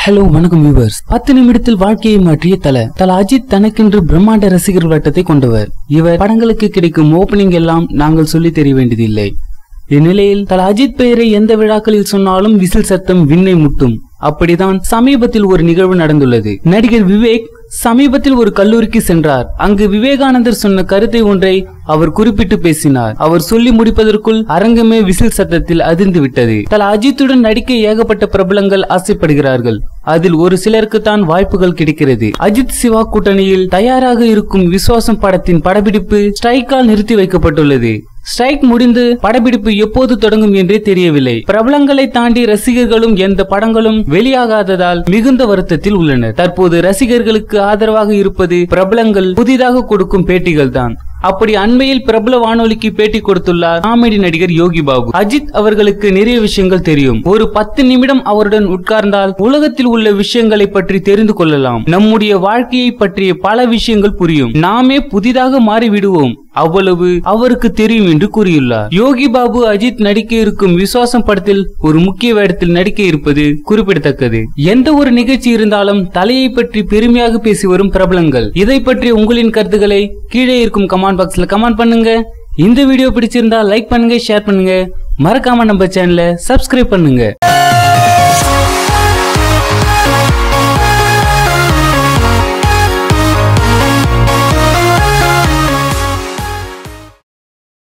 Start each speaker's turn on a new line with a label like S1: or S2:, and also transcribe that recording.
S1: hello வணக்கம் viewers பத்து நிமிடத்தில் வாழ்க்கையை மாற்றிய தல தல அஜித் தனக்கென்று பிரம்மாண்ட ரசிகர் வட்டத்தை கொண்டவர் இவர் படங்களுக்கு கிடைக்கும் ஓபனிங் எல்லாம் நாங்கள் சொல்லி தெரிய வேண்டியதில்லை இந்நிலையில் தல அஜித் பெயரை எந்த விழாக்களில் சொன்னாலும் விசில் சத்தம் விண்ணை முட்டும் அப்படிதான் சமீபத்தில் ஒரு நிகழ்வு நடந்துள்ளது நடிகர் விவேக் சமீபத்தில் ஒரு கல்லூரிக்கு சென்றார் அங்கு விவேகானந்தர் சொன்ன கருத்தை ஒன்றை அவர் குறிப்பிட்டு பேசினார் அவர் சொல்லி முடிப்பதற்குள் அரங்கமே விசில் சத்தத்தில் அதிர்ந்து விட்டது தல அஜித்துடன் நடிக்க ஏகப்பட்ட பிரபலங்கள் ஆசைப்படுகிறார்கள் அதில் ஒரு சிலருக்கு தான் வாய்ப்புகள் கிடைக்கிறது அஜித் சிவா கூட்டணியில் தயாராக இருக்கும் விசுவாசம் படத்தின் படப்பிடிப்பு ஸ்ட்ரைக்கால் நிறுத்தி வைக்கப்பட்டுள்ளது ஸ்ட்ரைக் முடிந்து படப்பிடிப்பு எப்போது தொடங்கும் என்றே தெரியவில்லை பிரபலங்களை தாண்டி ரசிகர்களும் எந்த படங்களும் வெளியாகாததால் மிகுந்த வருத்தத்தில் உள்ளனர் தற்போது ரசிகர்களுக்கு ஆதரவாக இருப்பது பிரபலங்கள் புதிதாக கொடுக்கும் பேட்டிகள் தான் அப்படி அண்மையில் பிரபல வானொலிக்கு பேட்டி கொடுத்துள்ளார் காமெடி நடிகர் யோகி பாபு அஜித் அவர்களுக்கு நிறைய விஷயங்கள் தெரியும் ஒரு பத்து நிமிடம் அவருடன் உட்கார்ந்தால் உலகத்தில் உள்ள விஷயங்களை பற்றி தெரிந்து கொள்ளலாம் நம்முடைய வாழ்க்கையை பற்றிய பல விஷயங்கள் புரியும் நாமே புதிதாக மாறிவிடுவோம் அவ்வளவு அவருக்கு தெரியும் என்று கூறியுள்ளார் யோகி பாபு அஜித் நடிக்க இருக்கும் விசுவாசம் படத்தில் ஒரு முக்கிய வேடத்தில் நடிக்க இருப்பது குறிப்பிடத்தக்கது எந்த ஒரு நிகழ்ச்சி இருந்தாலும் தலையை பற்றி பெருமையாக பேசி வரும் பிரபலங்கள் இதை பற்றி உங்களின் கருத்துக்களை கீழே இருக்கும் கமெண்ட் பாக்ஸ்ல கமெண்ட் பண்ணுங்க இந்த வீடியோ பிடிச்சிருந்தா லைக் பண்ணுங்க ஷேர் பண்ணுங்க மறக்காம நம்ம சேனலை சப்ஸ்கிரைப் பண்ணுங்க